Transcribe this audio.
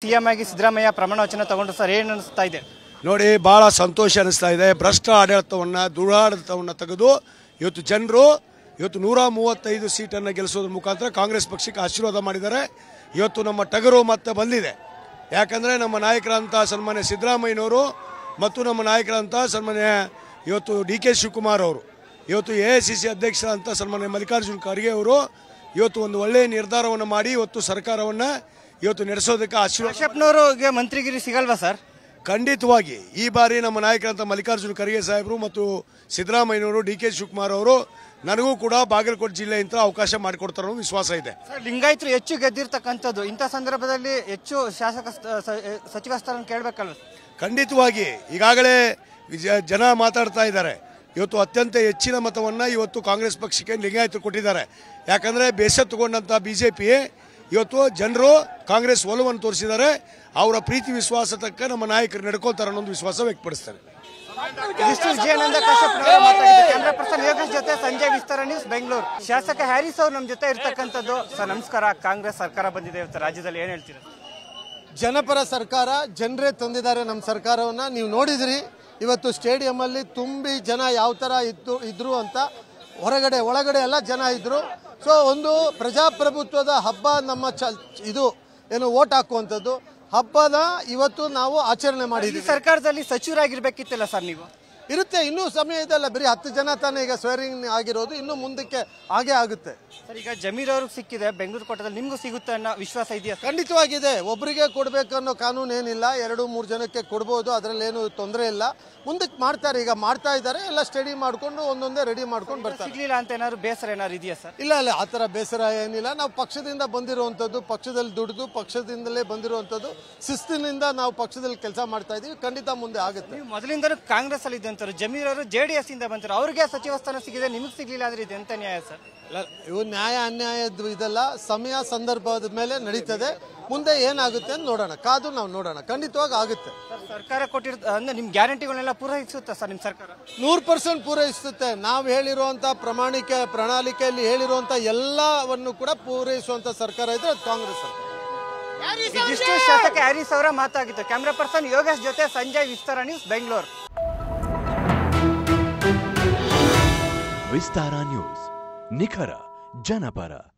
CM ಆಗಿ ಸಿದ್ದರಾಮಯ್ಯ ಪ್ರಮಾಣ ವಚನ ತಗೊಂಡು ಸರ್ ಏನು ಅನಿಸ್ತಾ ಇದೆ ನೋಡಿ ಭಾಳ ಸಂತೋಷ ಅನಿಸ್ತಾ ಇದೆ ಭ್ರಷ್ಟ ಆಡಳಿತವನ್ನು ದುರಾಡಳಿತವನ್ನು ತೆಗೆದು ಇವತ್ತು ಜನರು ಇವತ್ತು ನೂರ ಮೂವತ್ತೈದು ಸೀಟನ್ನು ಗೆಲ್ಲಿಸೋದ್ರ ಮುಖಾಂತರ ಕಾಂಗ್ರೆಸ್ ಪಕ್ಷಕ್ಕೆ ಆಶೀರ್ವಾದ ಮಾಡಿದ್ದಾರೆ ಇವತ್ತು ನಮ್ಮ ಟಗರು ಮತ್ತೆ ಬಂದಿದೆ ಯಾಕಂದರೆ ನಮ್ಮ ನಾಯಕರಂಥ ಸನ್ಮಾನ್ಯ ಸಿದ್ದರಾಮಯ್ಯನವರು ಮತ್ತು ನಮ್ಮ ನಾಯಕರಂಥ ಸನ್ಮಾನ್ಯ ಇವತ್ತು ಡಿ ಕೆ ಶಿವಕುಮಾರ್ ಅವರು ಇವತ್ತು ಎ ಐ ಸಿ ಸಿ ಅಧ್ಯಕ್ಷರಂತ ಸನ್ಮಾನ್ಯ ಮಲ್ಲಿಕಾರ್ಜುನ್ ಖರ್ಗೆ ಅವರು ಇವತ್ತು ಒಂದು ಒಳ್ಳೆಯ ನಿರ್ಧಾರವನ್ನು ಮಾಡಿ ಇವತ್ತು ಸರ್ಕಾರವನ್ನು ಇವತ್ತು ನಡೆಸೋದಕ್ಕೆ ಆಶೀರ್ವಾದ ಕಶ್ಯಪ್ನವ್ರಿಗೆ ಮಂತ್ರಿಗಿರಿ ಸಿಗಲ್ವಾ ಸರ್ ಖಂಡಿತವಾಗಿ ಈ ಬಾರಿ ನಮ್ಮ ನಾಯಕರಂತ ಮಲ್ಲಿಕಾರ್ಜುನ ಖರ್ಗೆ ಸಾಹೇಬರು ಮತ್ತು ಸಿದ್ದರಾಮಯ್ಯನವರು ಡಿ ಕೆ ಶಿವಕುಮಾರ್ ಅವರು ನನಗೂ ಕೂಡ ಬಾಗಲಕೋಟೆ ಜಿಲ್ಲೆಯಿಂದ ಅವಕಾಶ ಮಾಡಿಕೊಡ್ತಾರೆ ಅನ್ನೋ ವಿಶ್ವಾಸ ಇದೆ ಸರ್ ಲಿಂಗಾಯತರು ಹೆಚ್ಚು ಗೆದ್ದಿರ್ತಕ್ಕಂಥದ್ದು ಇಂಥ ಸಂದರ್ಭದಲ್ಲಿ ಹೆಚ್ಚು ಶಾಸಕ ಸ್ಥ- ಸ- ಸಚಿವ ಸ್ಥಾನ ಕೇಳಬೇಕಲ್ವ ಖಂಡಿತವಾಗಿ ಈಗಾಗಲೇ ಜ- ಜನ ಮಾತಾಡ್ತಾ ಇದ್ದಾರೆ ಇವತ್ತು ಅತ್ಯಂತ ಹೆಚ್ಚಿನ ಮತವನ್ನು ಇವತ್ತು ಕಾಂಗ್ರೆಸ್ ಪಕ್ಷಕ್ಕೆ ಲಿಂಗಾಯತರು ಕೊಟ್ಟಿದ್ದಾರೆ ಯಾಕಂದರೆ ಬೇಸತ್ತುಕೊಂಡಂಥ ಬಿ ಜೆ ಪಿ ಇವತ್ತು ಜನರು ಕಾಂಗ್ರೆಸ್ ಒಲವನ್ನು ತೋರಿಸಿದ್ದಾರೆ ಅವರ ಪ್ರೀತಿ ವಿಶ್ವಾಸ ತಕ್ಕ ನಮ್ಮ ನಾಯಕರು ನಡ್ಕೊಳ್ತಾರೆ ಅನ್ನೋ ಒಂದು ವಿಶ್ವಾಸ ವ್ಯಕ್ತಪಡಿಸ್ತಾರೆ ಇದಿಷ್ಟು ವಿಜಯಾನಂದ ಕಶ್ಯಪ್ ಮಾತಾಡಿದ್ದು ಕ್ಯಾಮ್ರಾ ಪರ್ಸನ್ ಯೋಗೇಶ್ ಜೊತೆ ಸಂಜಯ್ ವಿಸ್ತಾರ ನ್ಯೂಸ್ ಬೆಂಗಳೂರು ಶಾಸಕ ಹ್ಯಾರಿಸ್ ಅವ್ರು ನಮ್ಮ ಜೊತೆ ಇರ್ತಕ್ಕಂಥದ್ದು ಸರ್ ನಮಸ್ಕಾರ ಕಾಂಗ್ರೆಸ್ ಸರ್ಕಾರ ಬಂದಿದೆ ಇವತ್ತು ರಾಜ್ಯದಲ್ಲಿ ಏನು ಹೇಳ್ತೀರಾ ಜನಪರ ಸರ್ಕಾರ ಜನರೇ ತಂದಿದ್ದಾರೆ ನಮ್ಮ ಸರ್ಕಾರವನ್ನು ನೀವು ನೋಡಿದ್ರಿ ಇವತ್ತು ಸ್ಟೇಡಿಯಮಲ್ಲಿ ತುಂಬಿ ಜನ ಯಾವ ಥರ ಇದ್ದು ಇದ್ರು ಅಂತ ಹೊರಗಡೆ ಒಳಗಡೆ ಎಲ್ಲ ಜನ ಇದ್ದರು ಸೊ ಒಂದು ಪ್ರಜಾಪ್ರಭುತ್ವದ ಹಬ್ಬ ನಮ್ಮ ಚ ಇದು ಏನು ಓಟ್ ಹಾಕುವಂಥದ್ದು ಹಬ್ಬದ ಇವತ್ತು ನಾವು ಆಚರಣೆ ಈ ಮಾಡಿದ್ದೀವಿ ಸರ್ಕಾರದಲ್ಲಿ ಸಚಿವರಾಗಿರ್ಬೇಕಿತ್ತಲ್ಲ ಸರ್ ನೀವು ಇರುತ್ತೆ ಇನ್ನೂ ಸಮಯ ಇದೆಲ್ಲ ಬರೀ ಹತ್ತು ಜನ ತಾನೇ ಈಗ ಸ್ವೇರಿಂಗ್ ಆಗಿರೋದು ಇನ್ನು ಮುಂದಕ್ಕೆ ಹಾಗೆ ಆಗುತ್ತೆ ಸರ್ ಈಗ ಜಮೀರ್ ಅವ್ರಿಗೆ ಸಿಕ್ಕಿದೆ ಬೆಂಗಳೂರು ಕೋಟದಲ್ಲಿ ನಿಮಗೂ ಸಿಗುತ್ತೆ ಅನ್ನೋ ವಿಶ್ವಾಸ ಇದೆಯಾ ಸರ್ ಖಂಡಿತವಾಗಿದೆ ಒಬ್ಬರಿಗೆ ಕೊಡಬೇಕು ಅನ್ನೋ ಕಾನೂನು ಏನಿಲ್ಲ ಎರಡು ಮೂರು ಜನಕ್ಕೆ ಕೊಡ್ಬೋದು ಅದರಲ್ಲಿ ಏನು ತೊಂದರೆ ಇಲ್ಲ ಮುಂದಕ್ಕೆ ಮಾಡ್ತಾರೆ ಈಗ ಮಾಡ್ತಾ ಇದ್ದಾರೆ ಎಲ್ಲ ಸ್ಟಡಿ ಮಾಡ್ಕೊಂಡು ಒಂದೊಂದೇ ರೆಡಿ ಮಾಡ್ಕೊಂಡು ಬರ್ತಾರೆ ಸಿಗ್ಲಿಲ್ಲ ಅಂತ ಏನಾದ್ರು ಬೇಸರ ಏನಾದ್ರು ಇದೆಯಾ ಸರ್ ಇಲ್ಲ ಇಲ್ಲ ಆ ಥರ ಬೇಸರ ಏನಿಲ್ಲ ನಾವು ಪಕ್ಷದಿಂದ ಬಂದಿರುವಂಥದ್ದು ಪಕ್ಷದಲ್ಲಿ ದುಡಿದು ಪಕ್ಷದಿಂದಲೇ ಬಂದಿರುವಂಥದ್ದು ಶಿಸ್ತಿನಿಂದ ನಾವು ಪಕ್ಷದಲ್ಲಿ ಕೆಲಸ ಮಾಡ್ತಾ ಇದೀವಿ ಖಂಡಿತ ಮುಂದೆ ಆಗುತ್ತೆ ನೀವು ಮೊದಲಿಂದಲೂ ಕಾಂಗ್ರೆಸ್ ಅಲ್ಲಿ ಇದ್ದಂತರು ಜಮೀರ್ ಅವರು ಜೆ ಡಿ ಎಸ್ ಇಂದ ಬಂತಾರೆ ಅವ್ರಿಗೆ ಸಚಿವ ಸ್ಥಾನ ಸಿಗಿದೆ ನಿಮಗೆ ಸಿಗ್ಲಿಲ್ಲ ಅಂದ್ರೆ ಇದು ಎಂತ ನ್ಯಾಯ ಸರ್ ಇಲ್ಲ, ಇವು ನ್ಯಾಯ ಅನ್ಯಾಯದ್ದು ಇದೆಲ್ಲ ಸಮಯ ಸಂದರ್ಭದ ಮೇಲೆ ನಡೀತದೆ ಮುಂದೆ ಏನಾಗುತ್ತೆ ಅಂತ ನೋಡೋಣ ಕಾದು ನಾವು ನೋಡೋಣ ಖಂಡಿತವಾಗಿ ಆಗುತ್ತೆ ಸರ್ ಸರ್ಕಾರ ಕೊಟ್ಟಿರ್ ಅಂದ್ರೆ ನಿಮ್ ಗ್ಯಾರಂಟಿಗಳನ್ನೆಲ್ಲ ಪೂರೈಸುತ್ತಾ ಸರ್ ನಿಮ್ ಸರ್ಕಾರ ನೂರು ಪರ್ಸೆಂಟ್ ಪೂರೈಸುತ್ತೆ ನಾವು ಹೇಳಿರುವಂತ ಪ್ರಾಮಾಣಿಕ ಪ್ರಣಾಳಿಕೆಯಲ್ಲಿ ಹೇಳಿರುವಂತ ಎಲ್ಲವನ್ನು ಕೂಡ ಪೂರೈಸುವಂತ ಸರ್ಕಾರ ಇದ್ರೆ ಅದು ಕಾಂಗ್ರೆಸ್ ಸರ್ಕಾರ ಇದಿಷ್ಟು ಶಾಸಕ ಹ್ಯಾರಿಸ್ ಅವರ ಮಾತಾಗಿತ್ತು ಕ್ಯಾಮ್ರಾ ಪರ್ಸನ್ ಯೋಗೇಶ್ ಜೊತೆ ಸಂಜಯ್ ವಿಸ್ತಾರ ನ್ಯೂಸ್ ಬೆಂಗಳೂರು ವಿಸ್ತಾರ ನ್ಯೂಸ್ ನಿಖರ ಜನಪರ